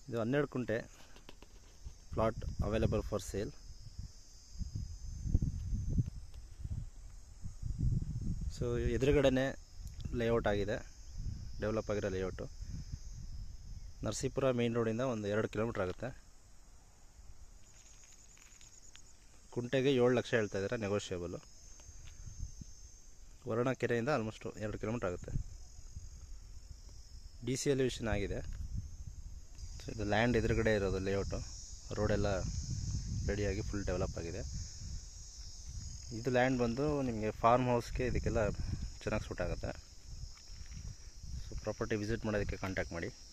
ಇದು ಹನ್ನೆರಡು ಕುಂಟೆ plot available for sale so ಎದುರುಗಡೆನೇ ಲೇಔಟ್ ಆಗಿದೆ ಡೆವಲಪ್ ಆಗಿರೋ ಲೇಔಟು ನರಸೀಪುರ ಮೇನ್ ರೋಡಿಂದ ಒಂದು ಎರಡು ಕಿಲೋಮೀಟ್ರ್ ಆಗುತ್ತೆ ಕುಂಟೆಗೆ ಏಳು ಲಕ್ಷ ಹೇಳ್ತಾ ಇದ್ದಾರೆ ನೆಗೋಷಿಯಬಲು ವರ್ಣಕೆರೆಯಿಂದ ಆಲ್ಮೋಸ್ಟು ಎರಡು ಕಿಲೋಮೀಟ್ರ್ ಆಗುತ್ತೆ ಡಿ ಸಿ ಎಲಿವೇಶನ್ ಆಗಿದೆ ಸೊ ಇದು ಲ್ಯಾಂಡ್ ಎದುರುಗಡೆ ಇರೋದು ಲೇಔಟು ರೋಡೆಲ್ಲ ರೆಡಿಯಾಗಿ ಫುಲ್ ಡೆವಲಪ್ ಆಗಿದೆ ಇದು ಲ್ಯಾಂಡ್ ಬಂದು ನಿಮಗೆ ಫಾರ್ಮ್ ಹೌಸ್ಗೆ ಇದಕ್ಕೆಲ್ಲ ಚೆನ್ನಾಗಿ ಸೂಟ್ ಆಗುತ್ತೆ ಸೊ ಪ್ರಾಪರ್ಟಿ ವಿಸಿಟ್ ಮಾಡೋದಕ್ಕೆ ಕಾಂಟ್ಯಾಕ್ಟ್ ಮಾಡಿ